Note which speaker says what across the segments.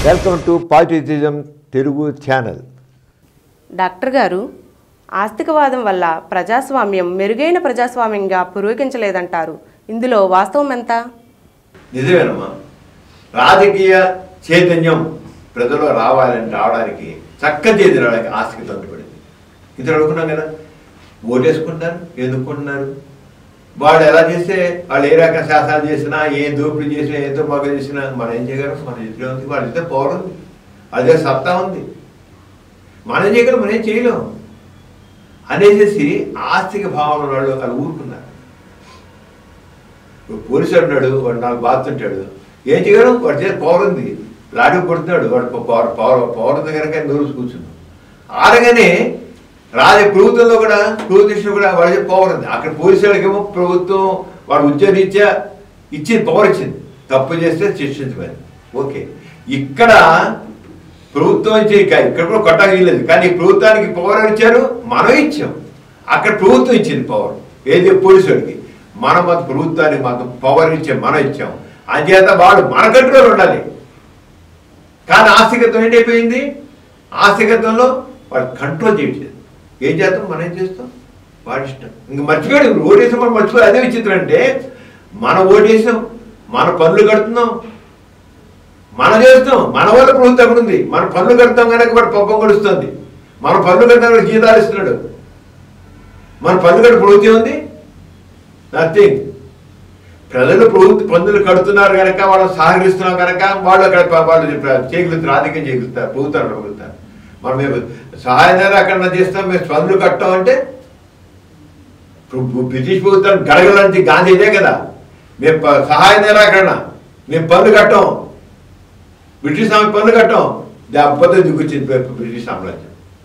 Speaker 1: Welcome to positivism Telugu channel
Speaker 2: doctor గారు ఆస్తికవాదం వల్ల ప్రజాస్వామ్యం మెరుగైన ప్రజాస్వామ్యంగా పురోగించలేదంటారు ఇందులో వాస్తవం ఎంత
Speaker 3: నిజమేనమ్మా రాజకీయ చైతన్యం ప్రజల్లో రావాలని రావడానికి చక్కని చేతి రావడానికి ఆస్తికి తొందరపడింది ఇంత అడుగుకున్నాం కదా ఓటేసుకుంటారు ఎందుకుంటున్నారు వాళ్ళు ఎలా చేస్తే వాళ్ళు ఏ రకం శాసనాలు చేసినా ఏ దోపిడీ చేసినా ఏ దుర్మార్గ చేసినా మనం ఏం చేయగలం మన చేతిలో ఉంది వాళ్ళ ఇద్దరు పవర్ ఉంది అదే సత్తా ఉంది మనం ఏం చేయగలం మనం ఏం చేయలేం అనేసి ఆస్తిక భావన వాళ్ళు వాళ్ళు ఊరుకున్నారు ఇప్పుడు పోలీసు ఉన్నాడు వాడు నాకు బాగుతుంటాడు ఏం చేయగలం వాడు చేసి పవర్ ఉంది లాఠీ కొడుతున్నాడు వాడు పవర్ పవర్ పవర్ ఉంది కనుక నూరు కూర్చున్నాడు ఆడగానే రాజ ప్రభుత్వంలో కూడా ప్రభుత్వం కూడా వాడి పవర్ ఉంది అక్కడ పోలీసు వాళ్ళకేమో ప్రభుత్వం వాడు ఉద్యోగరీత్యా ఇచ్చింది పవర్ ఇచ్చింది తప్పు చేస్తే శిక్షించమని ఓకే ఇక్కడ ప్రభుత్వం ఇచ్చే ఇక్కడ కూడా కొట్టగా వీలేదు కానీ ఈ ప్రభుత్వానికి పవర్ ఎవరు ఇచ్చారు మనం ఇచ్చాం అక్కడ ప్రభుత్వం ఇచ్చింది పవర్ ఏది పోలీసు వాడికి మనం మాత్రం ప్రభుత్వానికి మాత్రం పవర్ ఇచ్చాం మనం ఇచ్చాం అంచేత వాడు మన కంట్రోల్ ఉండాలి కానీ ఆస్తికత్వం ఏంటైపోయింది ఆస్తికత్వంలో వాడు కంట్రోల్ చేయట్లేదు ఏం చేస్తాం మనం ఏం చేస్తాం వాడి ఇష్టం ఇంక మర్చిపోయాడు ఇప్పుడు ఓటేసాం మనం మర్చిపోయి అదే విచిత్రం అంటే మనం ఓటేసాం మన పనులు కడుతున్నాం మనం చేస్తాం మన వల్ల ప్రభుత్వం అక్కడ ఉంది మన పనులు కడతాం కనుక వాడు పప్పం గడుస్తుంది మన పనులు కడతాం కనుక జీతాలు ఇస్తున్నాడు మన పనులు కట్ట ప్రభుత్వం ఉంది నథింగ్ ప్రజలు ప్రభుత్వ పన్నులు కడుతున్నారు కనుక వాళ్ళు సహకరిస్తున్నాం కనుక వాళ్ళు అక్కడ ప- వాళ్ళు చేయగలుగుతారు ఆధిక్యం చేయగలుగుతారు ప్రభుత్వాలు అడగలుగుతారు మనం మేము సహాయ నిరాకరణ చేస్తాం మేము పన్నులు కట్టాం అంటే ఇప్పుడు బు- బ్రిటిష్ ప్రభుత్వం గడగలంచి గాంధీ ఇదే కదా మేము ప- సహాయ నిరాకరణ మేము పన్ను కట్టాం బ్రిటిష్ సామి పన్ను కట్టాం దెబ్బతో దిగుచ్చింది బ్రి- బ్రిటిష్ సామ్రాజ్యం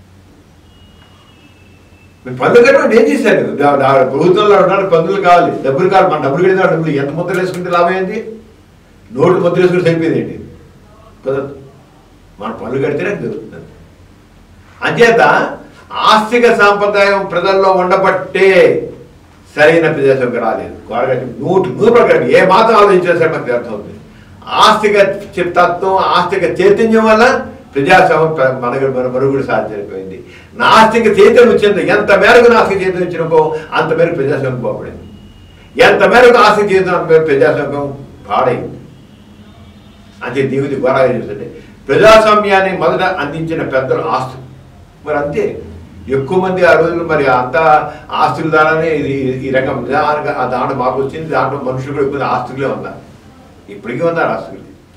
Speaker 3: మీరు పన్నులు కట్టడం ఏం చేశారు దా- దా- ప్రభుత్వంలో ఉన్నాడు పన్నులు కావాలి డబ్బులు కావాలి మన డబ్బులు కడితే డబ్బులు ఎంత ముద్ర వేసుకుంటే లాభం ఏంటి నోటు ముద్ర వేసుకుంటే సరిపోయింది ఏంటి కుదరదు మన పన్నులు కడితేనే అది దొరుకుతుంది అంచేత ఆస్తిక సాంప్రదాయం ప్రజల్లో ఉండబట్టే సరైన ప్రజాస్వామ్యం రాలేదు గొరగట్టి నూటి నూరు ప్రకారం ఏ మాత్రం ఆలోచించినా సరే మనకు అర్థమవుతుంది ఆస్తిక చి- తత్వం ఆస్తిక చైతన్యం వల్ల ప్రజాస్వామ్యం ప్ర- మనకు మన మరుగుడు సాధ్యమైపోయింది నాస్తిక చైతన్యం వచ్చింది ఎంత మేరకు నాస్తిక చైతన్యం వచ్చినకో అంత మేరకు ప్రజాస్వామ్యం బాగుపడింది ఎంత మేరకు ఆస్తిక చైతన్యం అంత మేరకు ప్రజాస్వామ్యం పాడైంది అంతే దేవుడి గొడవ చూస్తుంటే ప్రజాస్వామ్యాన్ని మొదట అందించిన పెద్దలు ఆస్తులు మరి అంతే ఎక్కువ మంది ఆ రోజులు మరి అంత ఆస్తుల ద్వారానే ఇది ఈ రకం నిదానంగా ఆ దాంట్లో మార్పు వచ్చింది దాంట్లో మనుషులు కూడా ఎక్కువ ఆస్తులే ఉన్నారు ఇప్పటికీ ఉన్నారు ఆస్తులు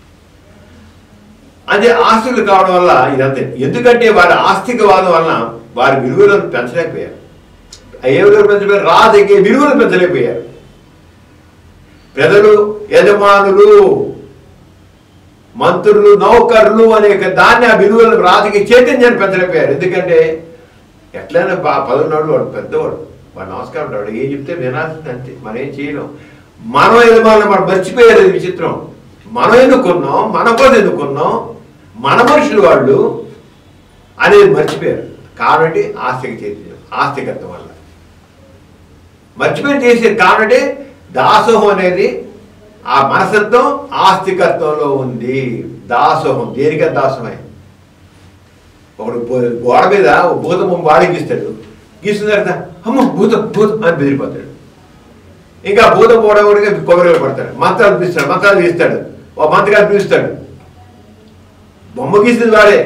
Speaker 3: అదే ఆస్తులు కావడం వల్ల ఇదంతే ఎందుకంటే వారి ఆస్తికవాదం వలన వారి విలువలను పెంచలేకపోయారు ఏ విలువలు పెంచలేకపోయారు రాజకీయ విలువలు పెంచలేకపోయారు ప్రజలు యజమానులు మంత్రులు నౌకర్లు అనే ఒక దాన్ని ఆ విలువలను రాజకీయ చైతన్యాన్ని పెంచలేకపోయారు ఎందుకంటే ఎట్లయినా బా పదవున్నాడు వాడు పెద్దవాడు వాడు నమస్కారం వాడు ఏం చెప్తే వినాల్సింది అంతే మనం ఏం చేయలేం మనం యజమానులు మనం మర్చిపోయారు ఇది విచిత్రం మనం ఎన్నుకున్నాం మన కోసం ఎన్నుకున్నాం మన మనుషులు వాళ్ళు అనేది మర్చిపోయారు కాబట్టి ఆస్తిక చైతన్యం ఆస్తికత్వం వల్ల మర్చిపోయి చేసేది కాబట్టి దాసోహం అనేది ఆ మనసత్వం ఆస్తికత్వంలో ఉంది దాసోహం దేనిక దాసోహమే ఒకడు పో- గోడ మీద ఓ భూతం బొమ్మ వాడికి గీస్తాడు గీసిన తర్వాత అమ్మ భూతం భూతం అని బెదిరిపోతాడు ఇంకా భూతం పోవడానికి కొబ్బరి పడతాడు మంత్రాలు పిలుస్తాడు మంత్రాలు గీస్తాడు ఓ మంత్రగారు పిలుస్తాడు బొమ్మ గీసింది వాడే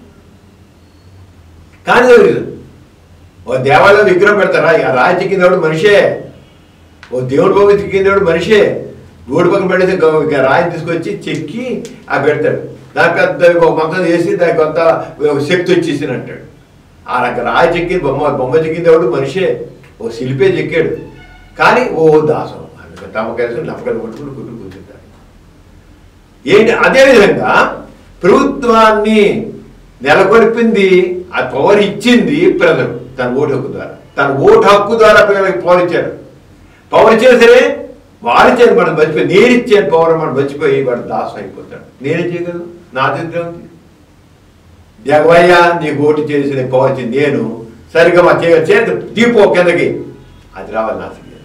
Speaker 3: కానీ ఎవరు ఓ దేవాలయం విగ్రహం పెడతారా ఇక రాయి చిక్కిందవాడు మనిషే ఓ దేవుడి బొమ్మ చిక్కిందవాడు మనిషే రోడ్డు పక్కన పెడితే గ- ఇక రాయి తీసుకొచ్చి చెక్కి ఆ పెడతాడు దాని పెద్ద ఒక మంత్రం చేసి దానికి కొంత ఒక శక్తి వచ్చేసి అంటాడు ఆ రక రాయి చెక్కి బొమ్మ బొమ్మ చెక్కిందవాడు మనిషే ఓ శిల్పే చెక్కాడు కానీ ఓ దాసం అందుకని తమ కలిసి నమ్మకాలు కొట్టుకుని కుట్టు కూర్చుంటారు ఏంటి అదేవిధంగా ప్రభుత్వాన్ని నెలకొల్పింది ఆ పవర్ ఇచ్చింది ప్రజలు తన ఓటు హక్కు ద్వారా తన ఓటు హక్కు ద్వారా ప్రజలకు పవర్ ఇచ్చారు పవర్ ఇచ్చినా సరే వాడు ఇచ్చేది మనం మర్చిపోయి నేను ఇచ్చాను పవర్ మనం మర్చిపోయి వాడు దాసం అయిపోతాడు నేనేం చేయగలను నా దగ్గర ఉంది జగవయ్య నీకు ఓటు చేసిన పవర్ ఇచ్చింది నేను సరిగా మా చేయ చేతి దీపో కిందకి అది రావాలి నా దగ్గర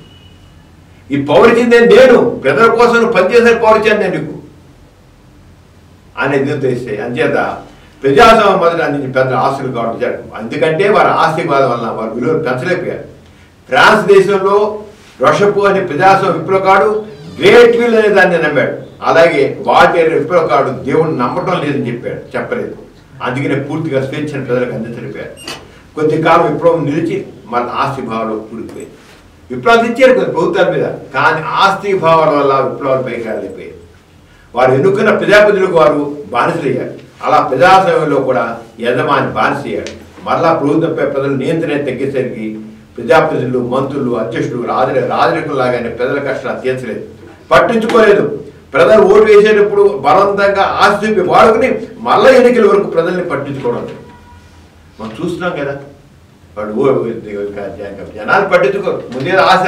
Speaker 3: ఈ పవర్ ఇచ్చింది నేను ప్రజల కోసం నువ్వు పనిచేసే పవర్ ఇచ్చాను నేను నీకు అనే దీంతో ఇస్తే అంచేత ప్రజాస్వామ్యం మొదటి అందించి పెద్ద ఆస్తులు కావడం జరగదు ఎందుకంటే వారి ఆస్తివాదం వలన వారి విలువలు పెంచలేకపోయారు ఫ్రాన్స్ దేశంలో రొషపు అనే ప్రజాస్వామ్య విప్లవకాడు గ్రేట్ విల్ అనే దాన్ని నమ్మాడు అలాగే వాల్టేర్ విప్లవకాడు దేవుణ్ణి నమ్మటం లేదని చెప్పాడు చెప్పలేదు అందుకనే పూర్తిగా స్వేచ్ఛను ప్రజలకు అందించలేపారు కొద్ది కాలం విప్లవం నిలిచి మన ఆస్తి భావాలు కూడిపోయింది విప్లవాలు ఇచ్చారు కొన్ని ప్రభుత్వాల మీద కానీ ఆస్తి భావాల వల్ల విప్లవాలు పైకి వెళ్ళిపోయాయి వారు ఎన్నుకున్న ప్రజాపతులకు వారు బానిసలయ్యారు అలా ప్రజాస్వామ్యంలో కూడా యజమాని బానిసయ్యాడు మరలా ప్రభుత్వంపై ప్రజలు నియంత్రణ తగ్గేసరికి ప్రజాప్రతినిధులు మంత్రులు అధ్యక్షులు రాజు రాజరికులాగానే ప్రజల కష్టాలు తీర్చలేదు పట్టించుకోలేదు ప్రజలు ఓటు వేసేటప్పుడు బలవంతంగా ఆస్తి చూపి వాడుకుని మళ్ళా ఎన్నికల వరకు ప్రజల్ని పట్టించుకోవడం లేదు. మనం చూస్తున్నాం కదా వాడు ఓ జనాలు పట్టించుకోరు ముందే ఆశ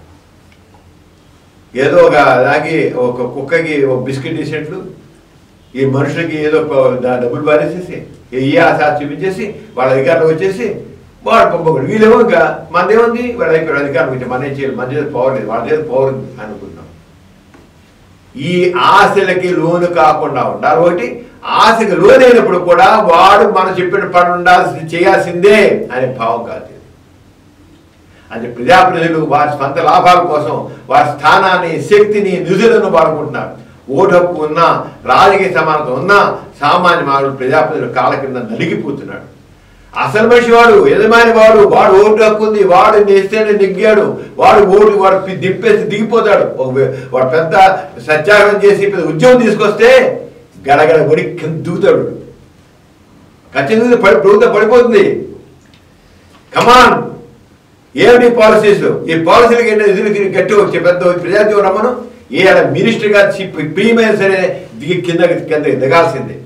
Speaker 3: ఏదో ఒక దాగి ఒక కుక్కకి ఒక బిస్కెట్ వేసినట్లు ఈ మనుషులకి ఏదో ప- దా- డబ్బులు పారేసేసి ఏ ఆశ చూపించేసి వాళ్ళ అధికారులు వచ్చేసి వాడు పంపకూడదు వీళ్ళేమో ఇంకా మనదేముంది వాడు అయిపోయాడు అధికారం వచ్చి మన ఏం చేయాలి మన చేతి పవర్ లేదు వాళ్ళ చేతి పవర్ ఉంది అనుకుంటున్నాం ఈ ఆశలకి లోను కాకుండా ఉండాలి ఒకటి ఆశకి లోనైనప్పుడు కూడా వాడు మనం చెప్పిన పని ఉండాల్సింది చేయాల్సిందే అనే భావం కాదు ఇది. అంటే ప్రజాప్రతినిధులు వారి స్వంత లాభాల కోసం వారి స్థానాన్ని శక్తిని నిధులను వాడుకుంటున్నారు ఓటు హక్కు ఉన్నా రాజకీయ సమానత ఉన్నా సామాన్య మానవుడు ప్రజాప్రతినిధులు కాళ్ళ కింద నలిగిపోతున్నాడు అసలు మనిషి వాడు యజమాని వాడు వాడు ఓటు హక్కు ఉంది వాడు నేస్తేనే దిగ్గాడు వాడు ఓటు వాడు పి- దింపేసి దిగిపోతాడు ఒక వే- వాడు పెద్ద సత్యాగ్రహం చేసి పెద్ద ఉద్యోగం తీసుకొస్తే గడగడ పడి కింద దిగుతాడు ఖచ్చితంగా పడి ప్రభుత్వం పడిపోతుంది కమాన్ ఏమిటి పాలసీస్ ఈ పాలసీలకి ఏంటో ఎదురు తిరిగి గట్టి వచ్చే పెద్ద ప్రజాతీయ రమ్మను ఏ మినిస్టర్ గా ప్రియమైన సరే దిగి కింద కింద దిగాల్సిందే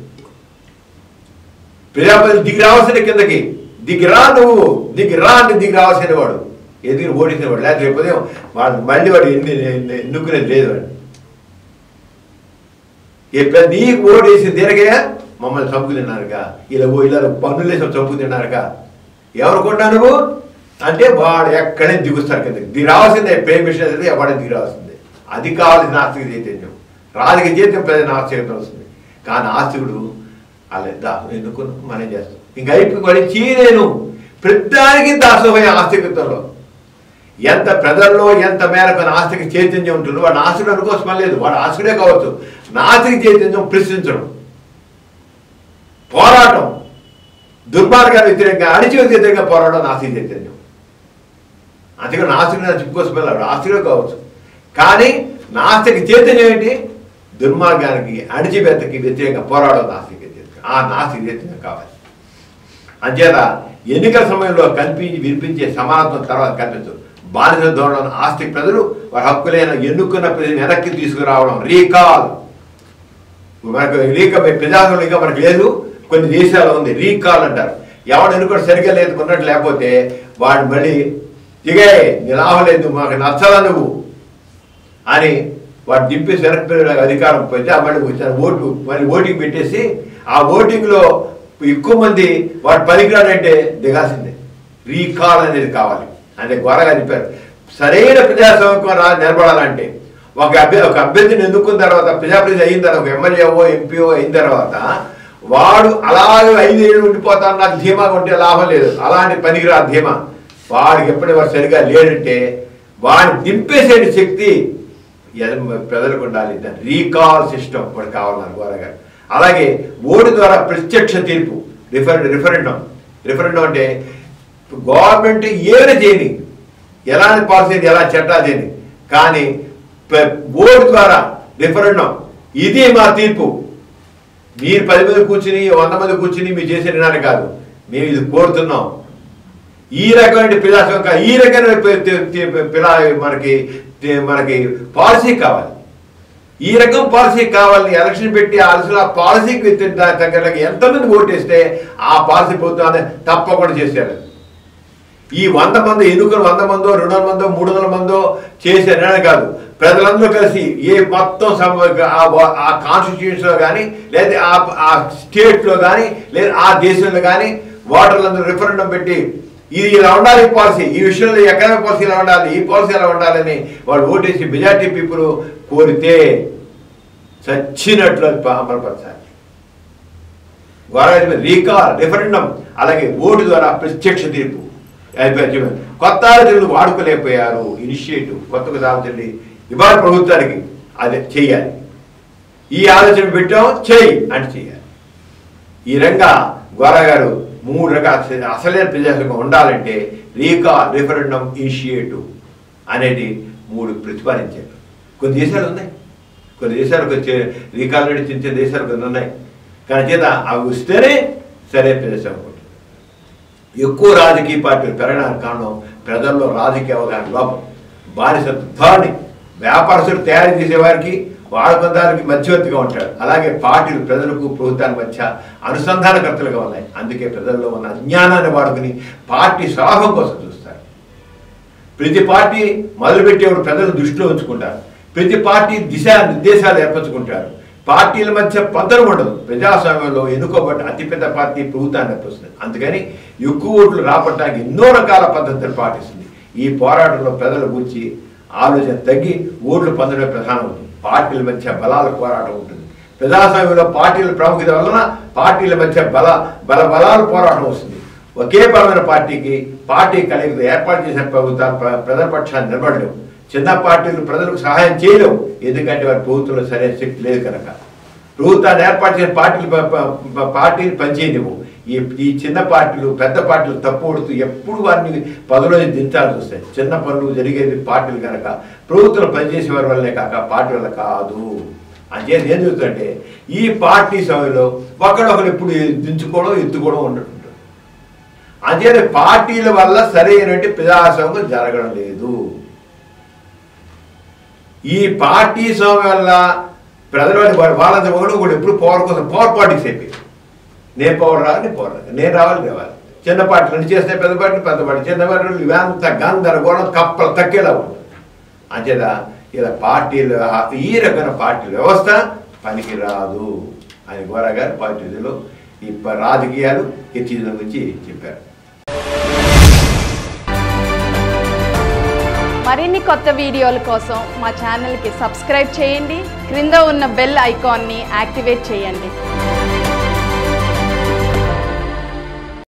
Speaker 3: ప్రజాపతి దిగి రావాల్సిన కిందకి దిగి రా నువ్వు దిగి రా అంటే దిగి రావాల్సిన వాడు ఎదిగి ఓడించిన వాడు లేకపోతే రేపు ఉదయం వాడు మళ్ళీ వాడు ఎన్ని ఎన్ని- ఎన్నుకునేది లేదు వాడు ఏ పెద్ద నీకు ఓడేసి దీనికయ్యా మమ్మల్ని చంపు తిన్నారుగా ఇలా ఓ ఇలా పన్నులు వేసి చంపు తిన్నారుగా ఎవరు కొట్టా నువ్వు అంటే వాడు ఎక్కడే దిగుస్తారు కింద దిగి రావాల్సిందే ప్రేమిషన్ అయితే ఎవడే దిగి రావాల్సిందే అది కావాల్సిన ఆస్తిక చైతన్యం రాజకీయ చైతన్యం ప్రజల ఆస్తికత వస్తుంది కానీ ఆస్తికుడు అలా దా ఎందుకు మనం చేస్తాం ఇంకా అయిపోయి వాడి చీరేను ప్రతిదానికి దాసోహయ ఆస్తికతలో ఎంత ప్రజల్లో ఎంత మేరకు నాస్తిక చైతన్యం ఉంటుందో వాడు నాస్తికుడు అనుకోసం లేదు వాడు ఆస్తికుడే కావచ్చు నాస్తిక చైతన్యం ప్రశ్నించడం పోరాటం దుర్మార్గాన్ని వ్యతిరేకంగా అణిచి వ్యతిరేకంగా పోరాటం నాస్తిక చైతన్యం అందుకని నాస్తికుడు చెప్పుకోసం వెళ్ళాడు ఆస్తికుడే కావచ్చు కానీ నాస్తిక చైతన్యం ఏంటి దుర్మార్గానికి అణిచివేతకి వ్యతిరేకంగా పోరాటం నాస్తిక చైతన్యం ఆ నాస్తిక చైతన్యం కావాలి అంచేత ఎన్నికల సమయంలో కనిపించి వినిపించే సమానత్వం తర్వాత కనిపించదు బానిస ధోరణి ఆస్తి ప్రజలు వారి హక్కులైన ఎన్నుకున్న ప్రజలు వెనక్కి తీసుకురావడం రీకాల్ మనకు రీక ప్రజాస్వామ్యం ఇంకా మనకు లేదు కొన్ని దేశాల్లో ఉంది రీకాల్ అంటారు ఎవడు ఎన్నుకోవడం సరిగ్గా లేదు ఉన్నట్టు లేకపోతే వాడు మళ్ళీ దిగే నీ లాభం లేదు మాకు నచ్చలా నువ్వు అని వాడు దింపేసి వెనక్కి అధికారం పోతే ఆ మళ్ళీ వచ్చారు ఓటు మళ్ళీ ఓటింగ్ పెట్టేసి ఆ ఓటింగ్లో ఎక్కువ మంది వాడు పనికిరాడంటే దిగాల్సిందే రీకాల్ అనేది కావాలి అంటే ఘోరగా చెప్పారు సరైన ప్రజాస్వామ్యం రా నిలబడాలంటే ఒక అభ్య ఒక అభ్యర్థిని ఎన్నుకున్న తర్వాత ప్రజాప్రతినిధి అయిన తర్వాత ఒక ఎమ్మెల్యేఓ ఎంపీఓ అయిన తర్వాత వాడు అలాగే ఐదేళ్ళు ఉండిపోతాను నాకు ధీమాగా ఉంటే లాభం లేదు అలాంటి పనికిరా ధీమా వాడికి ఎప్పుడైనా వాడు సరిగా లేడంటే వాడిని దింపేసే శక్తి ఎద- ప్రజలకు ఉండాలి దాన్ని రీకాల్ సిస్టమ్ కూడా కావాలన్నారు గోరగారు అలాగే ఓటు ద్వారా ప్రత్యక్ష తీర్పు రిఫర్ రిఫరెండం రిఫరెండం అంటే గవర్నమెంట్ ఏమైనా చేయని ఎలాంటి పాలసీ ఎలా చట్టాలు చేయని కానీ ప- ఓటు ద్వారా రిఫరెండం ఇది మా తీర్పు మీరు పది మంది కూర్చుని వంద మంది కూర్చుని మీరు చేసే నిర్ణయాలు కాదు మేము ఇది కోరుతున్నాం ఈ రకమైన ప్రజాస్వామ్యం ఈ రకమైన పి- తి- తి- పిలా మనకి తి- మనకి పాలసీ కావాలి ఈ రకం పాలసీ కావాలని ఎలక్షన్ పెట్టి అసలు ఆ పాలసీకి వ్యతిరేక దగ్గరకి ఎంతమంది ఓటేస్తే ఆ పాలసీ ప్రభుత్వాన్ని తప్పకుండా చేశారు ఈ వంద మంది ఎన్నుకుని వంద మందో రెండు వందల మందో మూడు వందల మందో చేసే నిర్ణయం కాదు ప్రజలందరూ కలిసి ఏ మొత్తం సమ- ఆ వా- ఆ కాన్స్టిట్యూషన్లో కానీ లేదా ఆ ఆ స్టేట్లో కానీ లేదా ఆ దేశంలో కానీ ఓటర్లందరూ రిఫరెండం పెట్టి ఇది ఇలా ఉండాలి ఈ పాలసీ ఈ విషయంలో ఎకనామిక్ పాలసీ ఇలా ఉండాలి ఈ పాలసీ ఇలా ఉండాలని వాళ్ళు ఓటేసి మెజార్టీ పీపుల్ కోరితే చచ్చినట్లు అది అమలుపరచాలి గోదావరి రీకాల్ రిఫరెండం అలాగే ఓటు ద్వారా ప్రత్యక్ష తీర్పు అయిపోయి కొత్త ఆలోచనలు వాడుకోలేకపోయారు ఇనిషియేటివ్ కొత్తగా ఆలోచనలు ఇవాళ ప్రభుత్వానికి అదే చెయ్యాలి ఈ ఆలోచన పెట్టాం చెయ్యి అంటే చెయ్యాలి ఈ రంగా గోరా గారు మూడు రకాల అసలైన ప్రజాస్వామ్యం ఉండాలంటే రీకాల్ రిఫరెండం ఇనిషియేటివ్ అనేది మూడు ప్రతిపాదించారు కొన్ని దేశాలు ఉన్నాయి కొన్ని దేశాలకు వచ్చే రీకాల్ నడిచించే దేశాలు కొన్ని ఉన్నాయి కానీ చేత అవి వస్తేనే సరే ప్రజాస్వామ్యం ఉంటుంది. ఎక్కువ రాజకీయ పార్టీలు పెరగడానికి కారణం ప్రజల్లో రాజకీయ అవగాహన లోపం బానిసత్వ ధోరణి వ్యాపారస్తులు తయారు చేసేవారికి వాడుకుందానికి మధ్యవర్తిగా ఉంటాడు అలాగే పార్టీలు ప్రజలకు ప్రభుత్వాల మధ్య అనుసంధానకర్తలుగా ఉన్నాయి అందుకే ప్రజల్లో ఉన్న అజ్ఞానాన్ని వాడుకుని పార్టీ స్వలాభం కోసం చూస్తారు ప్రతి పార్టీ మొదలుపెట్టేవాడు ప్రజలు దృష్టిలో ఉంచుకుంటారు ప్రతి పార్టీ దిశా నిర్దేశాలు ఏర్పరచుకుంటారు పార్టీల మధ్య పంతరం ఉండదు ప్రజాస్వామ్యంలో ఎన్నుకోబడ్డ అతిపెద్ద పార్టీ ప్రభుత్వాన్ని ఏర్పరుస్తుంది అందుకని ఎక్కువ ఓట్లు రాబట్టడానికి ఎన్నో రకాల పద్ధతులు పాటిస్తుంది ఈ పోరాటంలో ప్రజల గురించి ఆలోచన తగ్గి ఓట్లు పొందడమే ప్రధానమవుతుంది పార్టీల మధ్య బలాల పోరాటం ఉంటుంది ప్రజాస్వామ్యంలో పార్టీల ప్రాముఖ్యత వలన పార్టీల మధ్య బల బల బలాల పోరాటం వస్తుంది ఒకే బలమైన పార్టీకి పార్టీ కలిగితే ఏర్పాటు చేసిన ప్రభుత్వాలు ప్ర- ప్రజల పక్షాన్ని నిలబడలేవు చిన్న పార్టీలు ప్రజలకు సహాయం చేయలేవు ఎందుకంటే వారి ప్రభుత్వంలో సరైన శక్తి లేదు కనుక ప్రభుత్వాన్ని ఏర్పాటు చేసిన పార్టీలు ప- ప- ప- పార్టీలు పనిచేయనివ్వు ఈ ఈ చిన్న పార్టీలు పెద్ద పార్టీలు తప్పుడుతూ ఎప్పుడు వారిని పదవిలో దించాల్సి వస్తాయి చిన్న పనులు జరిగేది పార్టీలు కనుక ప్రభుత్వం పనిచేసే వారి వల్లే కాక పార్టీ వల్ల కాదు అంచేది ఏం చెబుతుందంటే ఈ పార్టీ సభలో ఒకడొకరు ఎప్పుడు దించుకోవడం ఎత్తుకోవడం ఉండటం అంచేత పార్టీల వల్ల సరైనటువంటి ప్రజాస్వామ్యం జరగడం లేదు ఈ పార్టీ స్వామి వల్ల ప్రజల వాళ్ళంతా ఒకడు కూడా ఎప్పుడు పవర్ కోసం పవర్ పార్టీస్ అయిపోయి నేను పవర్ రావాలి నేను పవర్ రావాలి నేను రావాలి రావాలి చిన్న పార్టీలు అన్ని చేస్తే పెద్ద పార్టీలు పెద్ద పార్టీ చిన్న పార్టీలు ఇవంత గందరగోళం కప్పలు తక్కేలా ఉంది అంచేత ఇలా పార్టీలు ఈ రకమైన పార్టీల వ్యవస్థ పనికి రాదు అని గోరా గారు పార్టీలో ఈ ప- రాజకీయాలు ఎత్తిజం గురించి చెప్పారు
Speaker 4: మరిన్ని కొత్త వీడియోల కోసం మా ఛానల్కి సబ్స్క్రైబ్ చేయండి క్రింద ఉన్న బెల్ ఐకాన్ని యాక్టివేట్ చేయండి